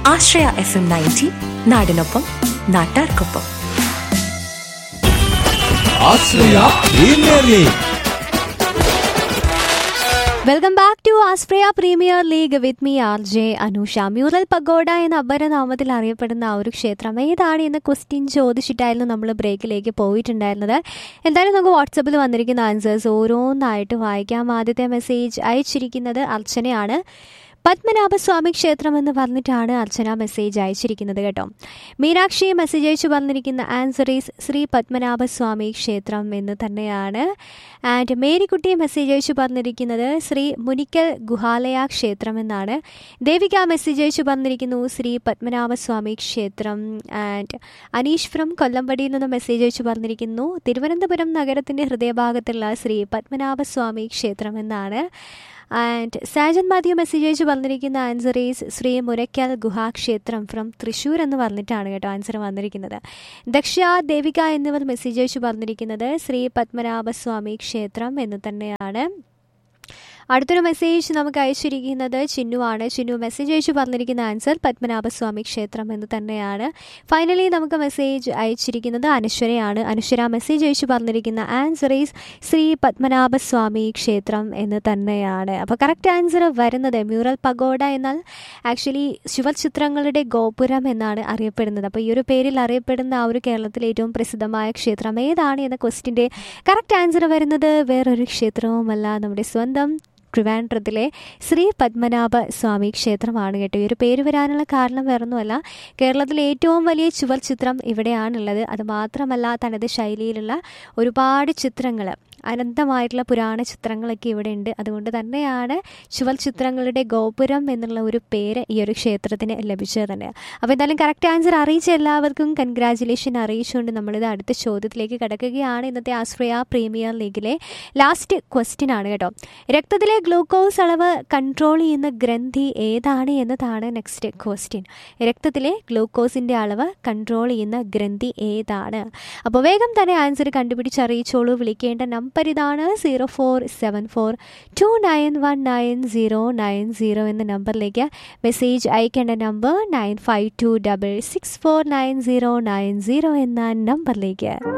ആശ്രയ F M ninety നാടിനൊപ്പം നാട്ടാർക്കൊപ്പം Ashraya premier league welcome back to Ashraya premier league with me R J Anusha mural pagoda എന്ന അപരനാമത്തിൽ അറിയപ്പെടുന്ന ആ ഒരു ക്ഷേത്രം ഏതാണ് എന്ന ക്വസ്റ്റ്യൻ ചോദിച്ചിട്ടായിരുന്നു നമ്മൾ ബ്രേക്കിലേക്ക് പോയിട്ടുണ്ടായിരുന്നത് എന്തായാലും നമുക്ക് വാട്സപ്പിൽ വന്നിരിക്കുന്ന ആൻസേഴ്സ് ഓരോന്നായിട്ട് വായിക്കാം ആദ്യത്തെ മെസ്സേജ് അയച്ചിരിക്കുന്നത് അർച്ചനയാണ് പത്മനാഭസ്വാമി ക്ഷേത്രം എന്ന് പറഞ്ഞിട്ടാണ് അർച്ചന മെസ്സേജ് അയച്ചിരിക്കുന്നത് കേട്ടോ മീനാക്ഷി മെസ്സേജ് അയച്ചു പറഞ്ഞിരിക്കുന്ന ആൻസർ ഈസ് ശ്രീ പത്മനാഭസ്വാമി ക്ഷേത്രം എന്ന് തന്നെയാണ് ആൻഡ് മേരിക്കുട്ടി മെസ്സേജ് അയച്ചു പറഞ്ഞിരിക്കുന്നത് ശ്രീ മുനിക്കൽ ഗുഹാലയ ക്ഷേത്രം എന്നാണ് ദേവിക മെസ്സേജ് അയച്ചു പറഞ്ഞിരിക്കുന്നു ശ്രീ പത്മനാഭസ്വാമി ക്ഷേത്രം ആൻഡ് അനീഷ് ഫ്രം കൊല്ലമ്പടിയിൽ നിന്ന് മെസ്സേജ് അയച്ചു പറഞ്ഞിരിക്കുന്നു തിരുവനന്തപുരം നഗരത്തിൻ്റെ ഹൃദയഭാഗത്തുള്ള ശ്രീ പത്മനാഭസ്വാമി ക്ഷേത്രം എന്നാണ് ആൻഡ് സാജൻ മാത്യു മെസ്സേജ് അയച്ച് വന്നിരിക്കുന്ന ആൻസർ ഈസ് ശ്രീ മുരയ്ക്കൽ ഗുഹാക്ഷേത്രം ഫ്രം തൃശ്ശൂർ എന്ന് പറഞ്ഞിട്ടാണ് കേട്ടോ ആൻസർ വന്നിരിക്കുന്നത് ദക്ഷ ദേവിക എന്നിവർ മെസ്സേജ് അയച്ച് പറഞ്ഞിരിക്കുന്നത് ശ്രീ പത്മനാഭസ്വാമി ക്ഷേത്രം എന്ന് തന്നെയാണ് അടുത്തൊരു മെസ്സേജ് നമുക്ക് അയച്ചിരിക്കുന്നത് ചിന്നുവാണ് ചിന്നു മെസ്സേജ് അയച്ചു പറഞ്ഞിരിക്കുന്ന ആൻസർ പത്മനാഭസ്വാമി ക്ഷേത്രം എന്ന് തന്നെയാണ് ഫൈനലി നമുക്ക് മെസ്സേജ് അയച്ചിരിക്കുന്നത് അനശ്വരയാണ് അനശ്വര മെസ്സേജ് അയച്ചു പറഞ്ഞിരിക്കുന്ന ആൻസർ ഈസ് ശ്രീ പത്മനാഭസ്വാമി ക്ഷേത്രം എന്ന് തന്നെയാണ് അപ്പോൾ കറക്റ്റ് ആൻസർ വരുന്നത് മ്യൂറൽ പഗോഡ എന്നാൽ ആക്ച്വലി ശിവചിത്രങ്ങളുടെ ഗോപുരം എന്നാണ് അറിയപ്പെടുന്നത് അപ്പോൾ ഈ ഒരു പേരിൽ അറിയപ്പെടുന്ന ആ ഒരു കേരളത്തിലെ ഏറ്റവും പ്രസിദ്ധമായ ക്ഷേത്രം ഏതാണ് എന്ന ക്വസ്റ്റിൻ്റെ കറക്റ്റ് ആൻസർ വരുന്നത് വേറൊരു ക്ഷേത്രവുമല്ല നമ്മുടെ സ്വന്തം ട്രിവാൻഡ്രത്തിലെ ശ്രീ പത്മനാഭ സ്വാമി ക്ഷേത്രമാണ് കേട്ടോ ഈ ഒരു പേര് വരാനുള്ള കാരണം വേറൊന്നുമല്ല കേരളത്തിലെ ഏറ്റവും വലിയ ചുവർ ചിത്രം ഇവിടെയാണുള്ളത് അത് മാത്രമല്ല തനത് ശൈലിയിലുള്ള ഒരുപാട് ചിത്രങ്ങൾ അനന്തമായിട്ടുള്ള പുരാണ ചിത്രങ്ങളൊക്കെ ഇവിടെ ഉണ്ട് അതുകൊണ്ട് തന്നെയാണ് ചുവൽ ചിത്രങ്ങളുടെ ഗോപുരം എന്നുള്ള ഒരു പേര് ഈ ഒരു ക്ഷേത്രത്തിന് ലഭിച്ചത് തന്നെ അപ്പോൾ എന്തായാലും കറക്റ്റ് ആൻസർ അറിയിച്ച എല്ലാവർക്കും കൺഗ്രാറ്റുലേഷൻ അറിയിച്ചുകൊണ്ട് നമ്മളിത് അടുത്ത ചോദ്യത്തിലേക്ക് കിടക്കുകയാണ് ഇന്നത്തെ ആശ്രയ പ്രീമിയർ ലീഗിലെ ലാസ്റ്റ് ക്വസ്റ്റ്യൻ ആണ് കേട്ടോ രക്തത്തിലെ ഗ്ലൂക്കോസ് അളവ് കൺട്രോൾ ചെയ്യുന്ന ഗ്രന്ഥി ഏതാണ് എന്നതാണ് നെക്സ്റ്റ് ക്വസ്റ്റ്യൻ രക്തത്തിലെ ഗ്ലൂക്കോസിൻ്റെ അളവ് കൺട്രോൾ ചെയ്യുന്ന ഗ്രന്ഥി ഏതാണ് അപ്പോൾ വേഗം തന്നെ ആൻസർ കണ്ടുപിടിച്ചറിയിച്ചോളൂ വിളിക്കേണ്ട നമ്പർ ഇതാണ് zero four seven four two nine one nine zero nine zero എന്ന നമ്പറിലേക്ക് മെസ്സേജ് അയക്കേണ്ട number nine five two double six four nine zero nine zero എന്ന നമ്പറിലേക്ക്